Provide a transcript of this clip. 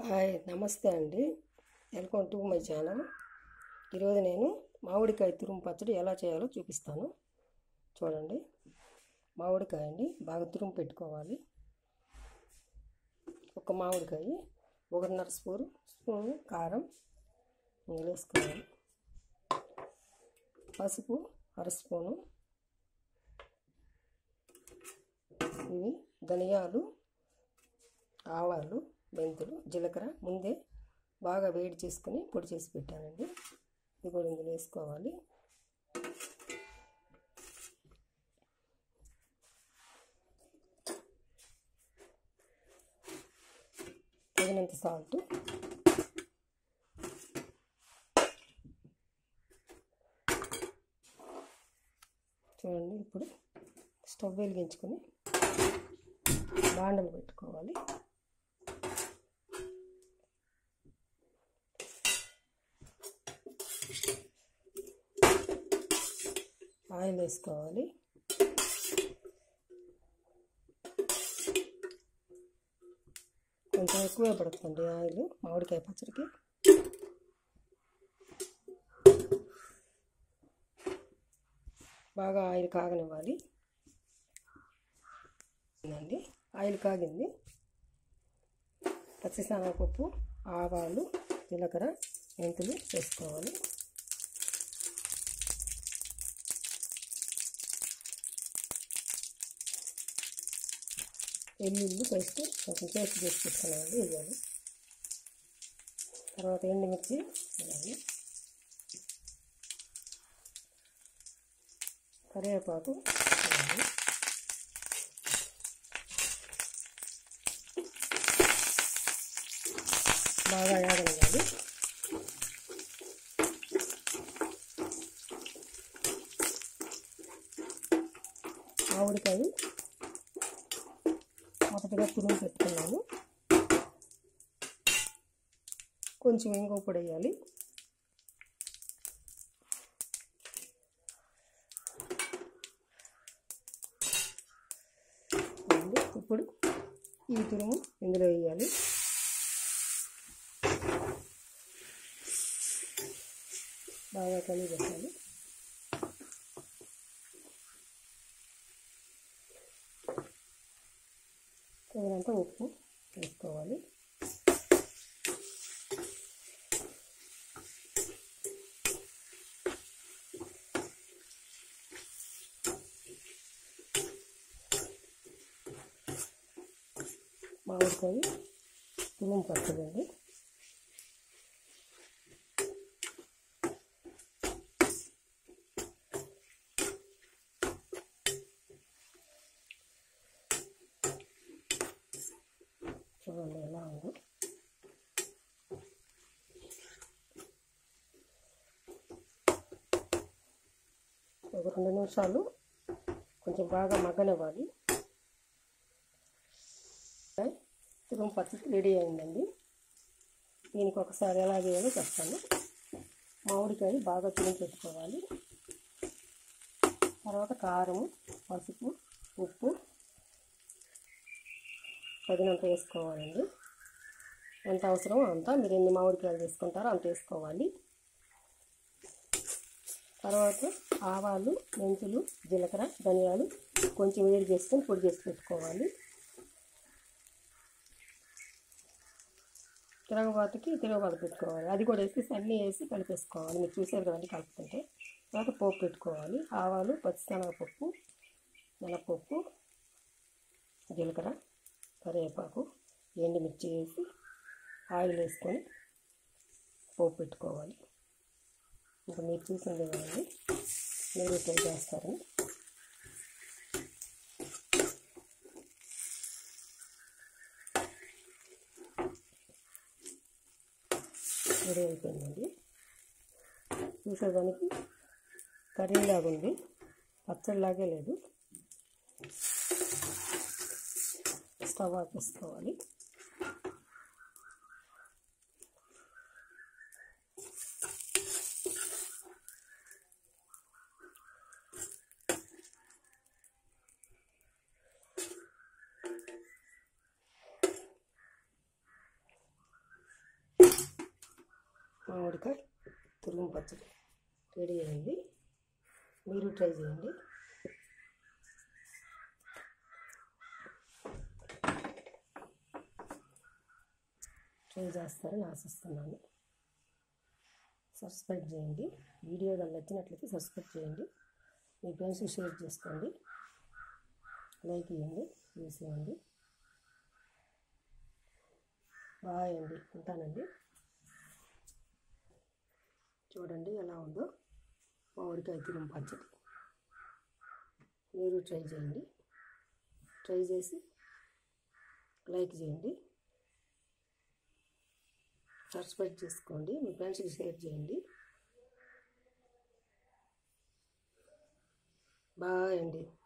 hi నమస్తే అండి welcome to my channel ఈరోజు నేను మామిడికాయ తురుము పచ్చడి ఎలా చేయాలో చూపిస్తాను చూడండి మామిడికాయ అండి బాగా తురుము పెట్టుకోవాలి ఒక మామిడికాయ ఒకటిన్నర స్పూన్ స్పూన్ కారం ఇందులో వేసుకోవాలి పసుపు అర స్పూను ఇవి ధనియాలు ఆవాలు మెంతులు జీలకర్ర ముందే బాగా వేడి చేసుకుని పొడి చేసి పెట్టానండి ఇది కూడా ఇందులో వేసుకోవాలి తగినంత సాల్ట్ చూడండి ఇప్పుడు స్టవ్ వెలిగించుకొని బాండలు పెట్టుకోవాలి ఆయిల్ వేసుకోవాలి కొంచెం ఎక్కువే పడుతుంది ఆయిల్ మామిడికాయ పచ్చడికి బాగా ఆయిల్ కాగనివ్వాలి అండి ఆయిల్ కాగింది పచ్చిశనగపప్పు ఆవాలు జీలకర్ర మెంతులు వేసుకోవాలి వెల్లుల్లి పేస్ట్ కొంచెం పేస్ట్ చేసి పెట్టుకున్నామండి ఇవ్వాలి తర్వాత ఎండుమిర్చి వేయాలి కరివేపాకు వేయాలి బాగా యాగనివ్వాలి మామిడికాయ మొదటిగా తురుము పెట్టుకున్నాను కొంచెం ఇంకో పొడి వేయాలి ఇప్పుడు ఈ తురుము ఇందులో వేయాలి బాగా కలిగి పెట్టాలి తగినంత ఉప్పు వేసుకోవాలి మామిడికాయ తురుము పచ్చదండి చూడండి ఎలా ఉందో ఒక రెండు నిమిషాలు కొంచెం బాగా మగ్గనివ్వాలి తురుము పచ్చడి రెడీ అయిందండి దీనికి ఒకసారి ఎలా చేయాలో చెప్తాను మామిడికాయ బాగా తురుము పెట్టుకోవాలి తర్వాత కారం పసుపు ఉప్పు తగినంత వేసుకోవాలండి ఎంత అవసరమో అంత మీరు ఎన్ని మామిడికాయలు తీసుకుంటారో అంత వేసుకోవాలి తర్వాత ఆవాలు మెంతులు జీలకర్ర ధనియాలు కొంచెం వేడి చేసుకొని పొడి చేసి పెట్టుకోవాలి తిరగబాతుకి తిరగబాటు పెట్టుకోవాలి అది కూడా వేసి అన్నీ వేసి కలిపేసుకోవాలి మీరు చూసారు కదండి కలుపుకుంటే తర్వాత పోపు పెట్టుకోవాలి ఆవాలు పచ్చిశనగపప్పు మినపప్పు జీలకర్ర కరివేపాకు ఎండుమిర్చి వేసి ఆయిల్ వేసుకొని పోపు పెట్టుకోవాలి ఇంకా మీరు చూసింది కదండి మీరు ట్రై చేస్తారని రెడీ అయిపోయిందండి చూసేదానికి కర్రీలాగా ఉంది పచ్చడిలాగే లేదు స్టవ్ ఆపేసుకోవాలి మామిడికాయ తురుము పచ్చడి రెడీ అయింది మీరు ట్రై చేయండి ట్రై చేస్తారని ఆశిస్తున్నాను సబ్స్క్రైబ్ చేయండి వీడియో కానీ నచ్చినట్లయితే సబ్స్క్రైబ్ చేయండి మీ ఫ్రెండ్స్కి షేర్ చేసుకోండి లైక్ ఇవ్వండి వ్యూస్ ఇవ్వండి బాయ్ అండి ఉంటానండి చూడండి ఎలా ఉందో మామిడికాయ తురుము పచ్చడి మీరు ట్రై చేయండి ట్రై చేసి లైక్ చేయండి సబ్స్క్రైబ్ చేసుకోండి మీ ఫ్రెండ్స్కి షేర్ చేయండి బాయ్ అండి